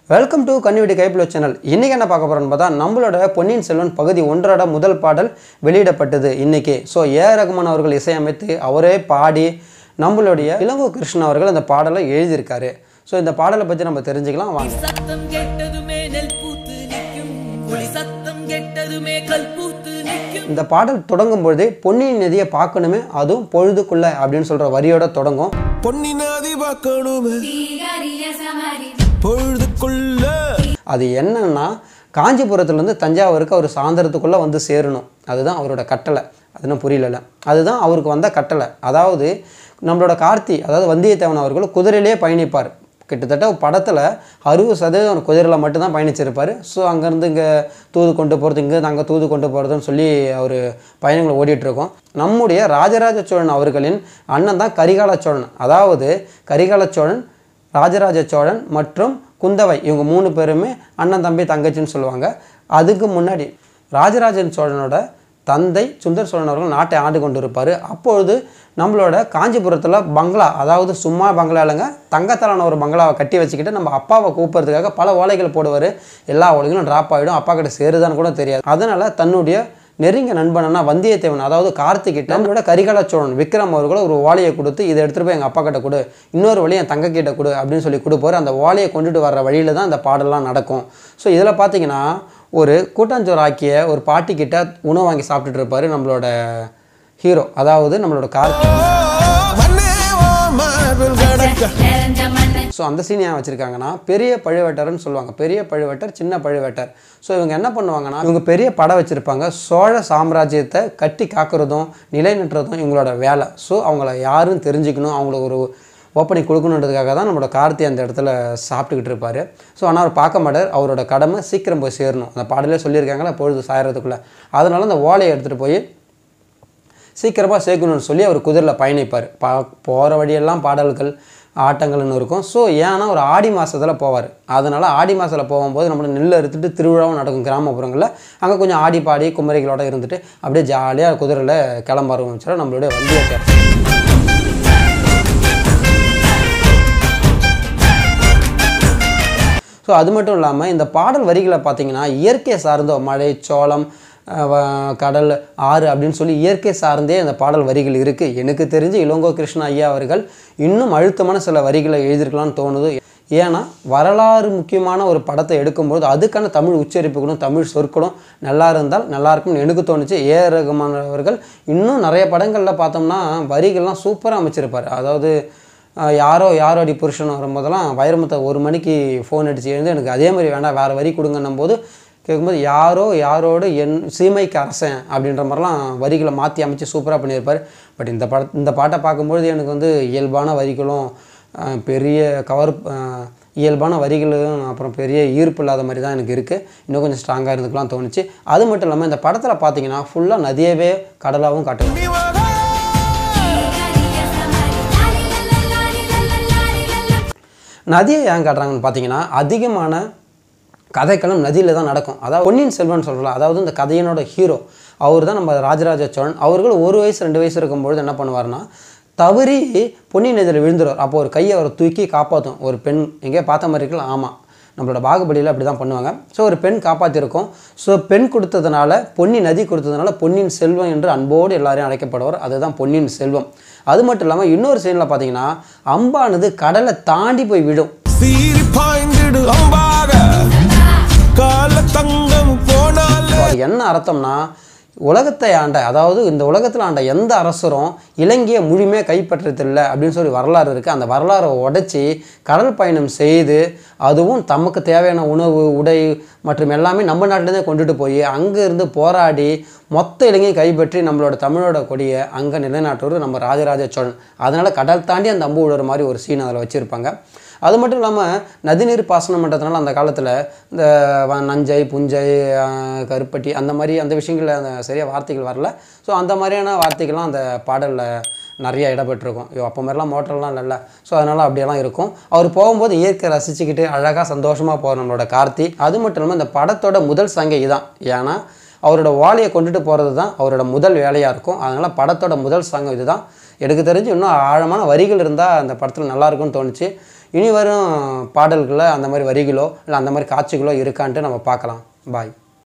welcome to கன்னிவெடி கைப்பிலோ channel இன்றைக்கி என்ன பார்க்க போகிறோம்னு பார்த்தா நம்மளோட பொன்னியின் செல்வன் பகுதி ஒன்றோட முதல் பாடல் வெளியிடப்பட்டது இன்னைக்கு ஸோ ஏ ரகுமான் அவர்கள் இசையமைத்து அவரே பாடி நம்மளுடைய இளங்கோ கிருஷ்ணன் அவர்கள் அந்த பாடலை எழுதியிருக்காரு ஸோ இந்த பாடலை பற்றி நம்ம தெரிஞ்சுக்கலாம் வாங்க சத்தம் கேட்டதுமே நெல் பூத்து நிற்கும் ஒளி சத்தம் கேட்டதுமே கல் பூத்து நிற்கும் இந்த பாடல் தொடங்கும் பொழுதே பொன்னியின் நதியை பார்க்கணுமே அதுவும் பொழுதுக்குள்ள அப்படின்னு சொல்கிற வரியோட தொடங்கும் பொன்னினாதி பார்க்கணுமே தீகரிய சமரி பொழுதுக்குள்ள அது என்னன்னா காஞ்சிபுரத்துலேருந்து தஞ்சாவூருக்கு அவர் சாயந்தரத்துக்குள்ளே வந்து சேரணும் அதுதான் அவரோட கட்டளை அதுன்னு புரியல அதுதான் அவருக்கு வந்த கட்டளை அதாவது நம்மளோட கார்த்தி அதாவது வந்தியத்தேவன் அவர்கள் குதிரையிலேயே பயணிப்பார் கிட்டத்தட்ட படத்தில் அறுபது சதவீதம் குதிரையில் மட்டும்தான் பயணிச்சிருப்பார் ஸோ அங்கேருந்து இங்கே தூது கொண்டு போகிறது இங்கேருந்து அங்கே தூது கொண்டு போகிறதுன்னு சொல்லி அவர் பயணங்களை ஓடிட்டுருக்கோம் நம்முடைய ராஜராஜ சோழன் அவர்களின் அண்ணன் தான் கரிகால சோழன் அதாவது கரிகால சோழன் ராஜராஜ சோழன் மற்றும் குந்தவை இவங்க மூணு பேருமே அண்ணன் தம்பி தங்கச்சின்னு சொல்லுவாங்க அதுக்கு முன்னாடி ராஜராஜன் சோழனோட தந்தை சுந்தர் சோழன் அவர்கள் நாட்டை ஆண்டு கொண்டு இருப்பார் அப்பொழுது நம்மளோட காஞ்சிபுரத்தில் பங்களா அதாவது சும்மா பங்களா இல்லைங்க தங்கத்தலான ஒரு பங்களாவை கட்டி வச்சுக்கிட்டு நம்ம அப்பாவை கூப்பிட்றதுக்காக பல ஓலைகள் போடுவார் எல்லா ஓலைகளும் ட்ராப் ஆகிடும் அப்பா கிட்ட சேருதான்னு கூட தெரியாது அதனால் தன்னுடைய நெருங்கிய நண்பனா வந்தியத்தேவன் அதாவது கார்த்திகிட்ட நம்மளோட கரிகால சோழன் விக்ரம் அவர்கள் ஒரு ஓலையை கொடுத்து இதை எடுத்துகிட்டு போய் எங்கள் அப்பா கிட்ட கொடு இன்னொரு வழி என் தங்க கிட்ட கொடு அப்படின்னு சொல்லி கொடுப்பாரு அந்த ஓலையை கொண்டுட்டு வர்ற வழியில தான் இந்த பாடலாம் நடக்கும் ஸோ இதில் பார்த்தீங்கன்னா ஒரு கூட்டாஞ்சோறு ஆக்கிய ஒரு பாட்டி கிட்ட உணவு வாங்கி சாப்பிட்டுட்டு இருப்பாரு நம்மளோட ஹீரோ அதாவது நம்மளோட கார்த்தி மண்ணே ஓ மார்பில் கடக்க நிறைஞ்ச மண்ணை ஸோ அந்த சீன் ஏன் வச்சுருக்காங்கன்னா பெரிய பழுவேட்டர்னு சொல்லுவாங்க பெரிய பழுவேட்டர் சின்ன பழுவேட்டர் ஸோ இவங்க என்ன பண்ணுவாங்கன்னா இவங்க பெரிய படம் வச்சுருப்பாங்க சோழ சாம்ராஜ்யத்தை கட்டி காக்கிறதும் நிலைநிறுத்துறதும் இவங்களோட வேலை ஸோ அவங்கள யாரும் தெரிஞ்சுக்கணும் அவங்களுக்கு ஒரு ஓப்பனிங் கொடுக்கணுன்றதுக்காக தான் நம்மளோட கார்த்தி அந்த இடத்துல சாப்பிட்டுக்கிட்டு இருப்பார் ஸோ ஆனால் அவர் பார்க்க மாட்டார் அவரோட கடமை சீக்கிரம் போய் சேரணும் அந்த பாடலே சொல்லியிருக்காங்களா பொழுது சாயறதுக்குள்ளே அதனால அந்த ஓலையை எடுத்துகிட்டு போய் சீக்கிரமாக சேர்க்கணும்னு சொல்லி அவர் குதிரையில் பயணிப்பார் பா போகிற வழியெல்லாம் பாடல்கள் ஆட்டங்கள்னு இருக்கும் ஸோ ஏன்னா ஒரு ஆடி மாதத்தில் போவார் அதனால் ஆடி மாதத்தில் போகும்போது நம்மளோட நெல் அறுத்துட்டு திருவிழாவும் நடக்கும் கிராமப்புறங்களில் அங்கே கொஞ்சம் ஆடி பாடி குமரிகளோட இருந்துட்டு அப்படியே ஜாலியாக குதிரையில் கிளம்ப ஆரம்பிச்சிடும் நம்மளுடைய வந்தியத்தேவன் ஸோ அது மட்டும் இல்லாமல் இந்த பாடல் வரிகளை பார்த்தீங்கன்னா இயற்கை சார்ந்த மழை சோளம் அஹ், வ- கடல் ஆறு அப்படின்னு சொல்லி இயற்கை சார்ந்தே அந்த பாடல் வரிகள் இருக்குது எனக்கு தெரிஞ்சு இளங்கோ கிருஷ்ண ஐயா அவர்கள் இன்னும் அழுத்தமான சில வரிகளை எழுதியிருக்கலாம்னு தோணுது ஏன்னா வரலாறு முக்கியமான ஒரு படத்தை எடுக்கும்போது அதுக்கான தமிழ் உச்சரிப்புகளும் தமிழ் சொற்களும் நல்லா இருந்தால் நல்லா இருக்கும்னு எனக்கு தோணுச்சு ஏ ஆர் ரகுமான் அவர்கள் இன்னும் நிறைய படங்களில் பார்த்தோம்னா வரிகள்லாம் சூப்பராக அமைச்சிருப்பார் அதாவது ஆஹ் யாரோ யாரோ அடி புருஷன் வரும்போதெல்லாம் வைரமுத்தை ஒரு மணிக்கு ஃபோன் அடிச்சு எழுந்து எனக்கு அதே மாதிரி வேண்டாம் வேறு வரி கொடுங்கன்னும் போது கேட்கும்போது யாரோ யாரோடு என் சீமைக்கு அரசன் அப்படின்ற மாதிரிலாம் வரிகளை மாற்றி அமைச்சு சூப்பராக பண்ணியிருப்பார் பட் இந்த பட இந்த பாட்டை பார்க்கும்பொழுது எனக்கு வந்து இயல்பான வரிகளும் ஆஹ் பெரிய கவர் ஆஹ் இயல்பான வரிகளும் அப்புறம் பெரிய ஈர்ப்பு இல்லாத மாதிரி தான் எனக்கு இருக்குது இன்னும் கொஞ்சம் ஸ்ட்ராங்காக இருந்துக்கலாம் தோணுச்சு அது மட்டும் இல்லாமல் இந்த படத்தில் பார்த்தீங்கன்னா ஃபுல்லாக நதியவே கடலாகவும் காட்டுவாங்க தீகரிய சமரி லாலி லல்லா லாலி லல்லா லாலி லல்லா நதியை ஏன் காட்டுறாங்கன்னு பார்த்தீங்கன்னா அதிகமான கதைக்களம் நதியில் தான் நடக்கும் அதாவது பொன்னியின் செல்வன் சொல்கிறோம் அதாவது இந்த கதையினோட ஹீரோ அவர் தான் நம்ம ராஜராஜ சோழன் அவர்கள் ஒரு வயசு ரெண்டு வயசு இருக்கும்பொழுது என்ன பண்ணுவார்னா தவறி பொன்னியின் நதியில் விழுந்துருவார் அப்போ ஒரு கையை அவரை தூக்கி காப்பாற்றும் ஒரு பெண் எங்கேயோ பார்த்த மாதிரி இருக்கலாம் ஆமாம் நம்மளோட பாகுபலியில் அப்படி தான் பண்ணுவாங்க ஸோ ஒரு பெண் காப்பாற்றிருக்கோம் ஸோ பெண் கொடுத்ததுனால பொன்னி நதி கொடுத்ததுனால பொன்னியின் செல்வம் என்று அன்போடு எல்லாரையும் அழைக்கப்படுவார் அதுதான் பொன்னியின் செல்வம் அது மட்டும் இல்லாமல் இன்னொரு சீனில் பார்த்தீங்கன்னா அம்பானது கடலை தாண்டி போய் விடும் சீறி பாய்ந்திடு அம்பாக கால தங்கம் போனால அது என்ன அர்த்தம்னா உலகத்தை ஆண்ட அதாவது இந்த உலகத்தில் ஆண்ட எந்த அரசரும் இலங்கையை முழுமையாக கைப்பற்றதில்லை அப்படின்னு சொல்லி வரலாறு இருக்குது அந்த வரலாறை உடைச்சி கடல் பயணம் செய்து அதுவும் தமக்கு தேவையான உணவு உடை மற்றும் எல்லாமே நம்ம நாட்டிலேருந்தே கொண்டுட்டு போய் அங்கே இருந்து போராடி மொத்த இலங்கையை கைப்பற்றி நம்மளோட தமிழோட கொடியை அங்கே நிலைநாட்டுவது நம்ம ராஜராஜ சோழன் அதனால் கடல் தாண்டி அந்த அம்பு விடுற மாதிரி ஒரு சீன் அதில் வச்சுருப்பாங்க அது மட்டும் இல்லாமல் நதிநீர் பாசனம் பண்ணுறதுனால அந்த காலத்தில் இந்த வ- நஞ்சை புஞ்சை ஆஹ், கருப்பட்டி அந்த மாதிரி அந்த விஷயங்களில் அந்த சரியாக வார்த்தைகள் வரல ஸோ அந்த மாதிரியான வார்த்தைகள்லாம் அந்த பாடலில் நிறைய இடம்பெற்றிருக்கும் ஐயோ அப்போ மாதிரிலாம் மோட்டர்லாம் இல்லை ஸோ அதனால் அப்படியெல்லாம் இருக்கும் அவர் போகும்போது இயற்கை ரசிச்சுக்கிட்டு அழகாக சந்தோஷமாக போகிற நம்மளோட கார்த்தி அது மட்டும் இல்லாமல் இந்த படத்தோட முதல் சங்கை இதான் ஏன்னா அவரோட வாளியை கொண்டுட்டு போகிறது தான் அவரோட முதல் வேலையாக இருக்கும் அதனால் படத்தோட முதல் சாங்கம் இதுதான் எனக்கு தெரிஞ்சு இன்னும் ஆழமான வரிகள் இருந்தால் அந்த படத்தில் நல்லா இருக்கும்னு தோணுச்சு இனி வரும் பாடல்களில் அந்த மாதிரி வரிகளோ இல்லை அந்த மாதிரி காட்சிகளோ இருக்கான்ட்டு நம்ம பார்க்கலாம் பாய்